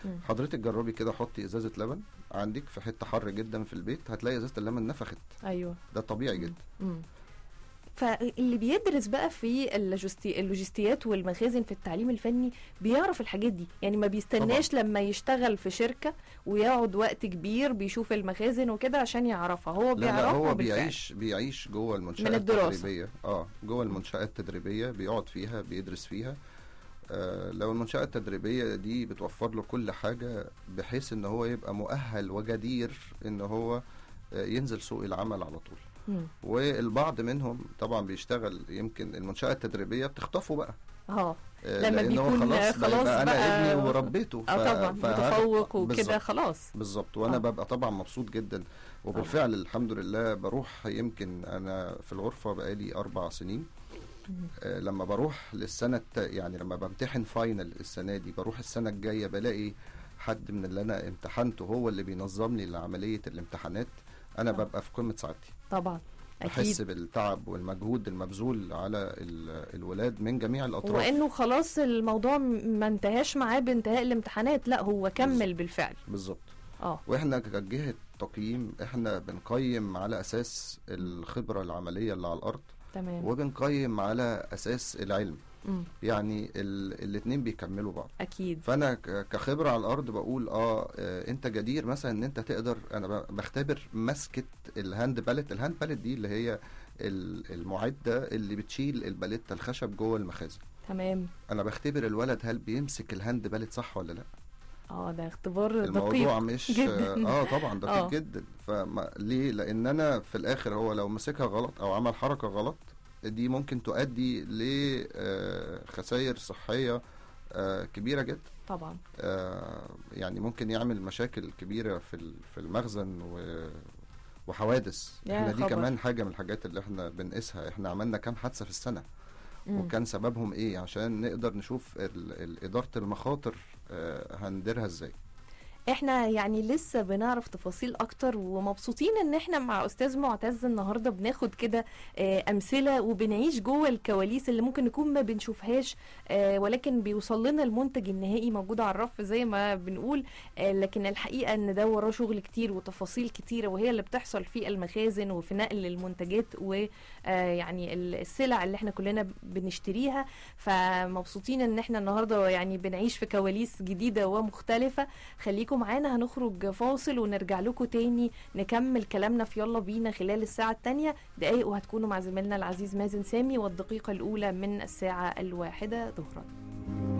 مم. حضرتك جربي كده حطي ازازه لبن عندك في حته حر جدا في البيت هتلاقي ازازه اللبن نفخت ايوه ده طبيعي جدا مم. فاللي بيدرس بقى في اللوجستي... اللوجستيات والمخازن في التعليم الفني بيعرف الحاجات دي يعني ما بيستناش طبعا. لما يشتغل في شركة ويقعد وقت كبير بيشوف المخازن وكده عشان يعرفها هو لا بيعرفها لا هو بالفعل. بيعيش بيعيش جوه المنشاه من الدراسة. التدريبيه اه جوه المنشاه التدريبيه بيقعد فيها بيدرس فيها آه لو المنشاه التدريبيه دي بتوفر له كل حاجه بحيث ان هو يبقى مؤهل وجدير ان هو آه ينزل سوق العمل على طول مم. والبعض منهم طبعا بيشتغل يمكن المنشاه التدريبيه بتخطفه بقى اه آه، لما لأن هو بيكون خلاص, خلاص بقى انا بقى- ابني وربيته اه طبعا فهذا- متفوق وكده بالظبط. خلاص بالظبط وانا آه. ببقى طبعا مبسوط جدا وبالفعل الحمد لله بروح يمكن انا في الغرفه بقالي اربع سنين مم. آه، لما بروح للسنه الت- يعني لما بمتحن فاينل السنه دي بروح السنه الجايه بلاقي حد من اللي انا امتحنته هو اللي بينظم لي عمليه الامتحانات انا آه. ببقى في قمه سعادتي طبعا بحس اكيد بالتعب والمجهود المبذول على ال- الولاد من جميع الاطراف وانه خلاص الموضوع م- ما انتهاش معاه بانتهاء الامتحانات لا هو كمل بالظبط. بالفعل بالظبط اه واحنا كجهه تقييم احنا بنقيم على اساس الخبره العمليه اللي على الارض تمام وبنقيم على اساس العلم مم. يعني الاثنين بيكملوا بعض اكيد فانا ك- كخبره على الارض بقول اه آه، انت جدير مثلا ان انت تقدر انا ب- بختبر مسكه الهاند باليت الهاند باليت دي اللي هي ال- المعده اللي بتشيل الباليته الخشب جوه المخازن تمام انا بختبر الولد هل بيمسك الهاند باليت صح ولا لا اه ده اختبار الموضوع دقيق مش جداً. اه طبعا دقيق آه. جدا فما ليه لان انا في الاخر هو لو مسكها غلط او عمل حركه غلط دي ممكن تؤدي لخسائر صحيه آه، كبيره جدا طبعا آه، يعني ممكن يعمل مشاكل كبيره في ال- في المخزن و وحوادث يا احنا دي خبر. كمان حاجه من الحاجات اللي احنا بنقيسها احنا عملنا كام حادثه في السنه مم. وكان سببهم ايه عشان نقدر نشوف ال- ال- اداره المخاطر آه، هنديرها ازاي احنا يعني لسه بنعرف تفاصيل اكتر ومبسوطين ان احنا مع استاذ معتز النهارده بناخد كده آه، امثله وبنعيش جوه الكواليس اللي ممكن نكون ما بنشوفهاش آه، ولكن بيوصل لنا المنتج النهائي موجود على الرف زي ما بنقول آه، لكن الحقيقه ان ده وراه شغل كتير وتفاصيل كتيره وهي اللي بتحصل في المخازن وفي نقل المنتجات ويعني السلع اللي احنا كلنا بنشتريها فمبسوطين ان احنا النهارده يعني بنعيش في كواليس جديده ومختلفه خليكم معانا هنخرج فاصل ونرجع لكم تاني نكمل كلامنا في يلا بينا خلال الساعة التانية دقايق وهتكونوا مع زميلنا العزيز مازن سامي والدقيقة الأولى من الساعة الواحدة ظهرا